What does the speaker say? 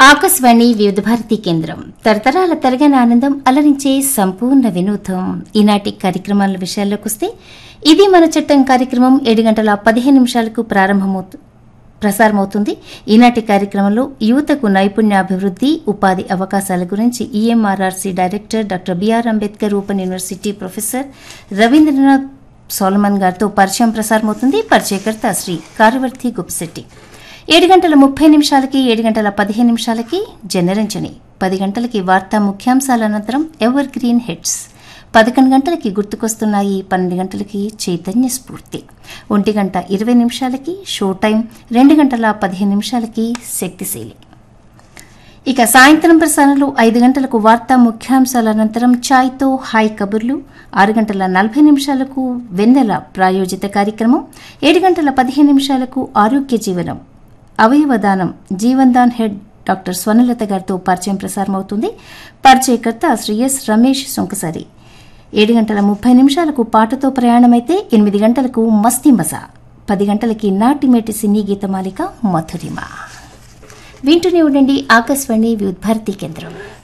ఆకాశవాణి వివిధ భారతి కేంద్రం తరతరాల తరగని ఆనందం అలరించే సంపూర్ణ వినూత్నం ఈనాటి కార్యక్రమాల విషయాల్లోకి వస్తే ఇది మన చట్టం కార్యక్రమం ఏడు గంటల పదిహేను నిమిషాలకు ప్రారంభమవుతు ప్రసారమవుతుంది ఈనాటి కార్యక్రమంలో యువతకు నైపుణ్యాభివృద్ధి ఉపాధి అవకాశాల గురించి EMRRC director doctor BR Ambedkar open university professor Ravindranath Solomon గారితో పరిచయం ప్రసారమవుతుంది పరిచయకర్త శ్రీ కార్యవర్తి గుప్శెట్టి ఏడు గంటల ముప్పై నిమిషాలకి ఏడు గంటల పదిహేను నిమిషాలకి జనరంజని పది గంటలకి వార్తా ముఖ్యాంశాల అనంతరం ఎవర్ గ్రీన్ హిట్స్ పదకొండు గంటలకి గుర్తుకొస్తున్నాయి పన్నెండు గంటలకి చైతన్య స్ఫూర్తి ఒంటి గంట ఇరవై నిమిషాలకి షో టైం రెండు గంటల పదిహేను నిమిషాలకి శక్తిశీలి ఇక సాయంత్రం ప్రసారంలో ఐదు గంటలకు వార్తా ముఖ్యాంశాల అనంతరం ఛాయ్తో హాయ్ కబుర్లు ఆరు గంటల నలభై నిమిషాలకు వెన్నెల ప్రాయోజిత కార్యక్రమం ఏడు గంటల పదిహేను నిమిషాలకు ఆరోగ్య జీవనం అవయవదానం జీవన్ దాన్ హెడ్ డాక్టర్ స్వర్ణలత గారితో పరిచయం ప్రసారమవుతుంది పరిచయకర్త శ్రీ ఎస్ రమేష్ సొంకసారి ఏడు గంటల ముప్పై నిమిషాలకు పాటతో ప్రయాణమైతే ఎనిమిది గంటలకు మస్తీ మజా పది గంటలకి నాటిమేటి సినీ గీతమాలిక మధురిమ వింటూనే ఉండండి ఆకాశవాణి వివిధ భారతీ కేంద్రం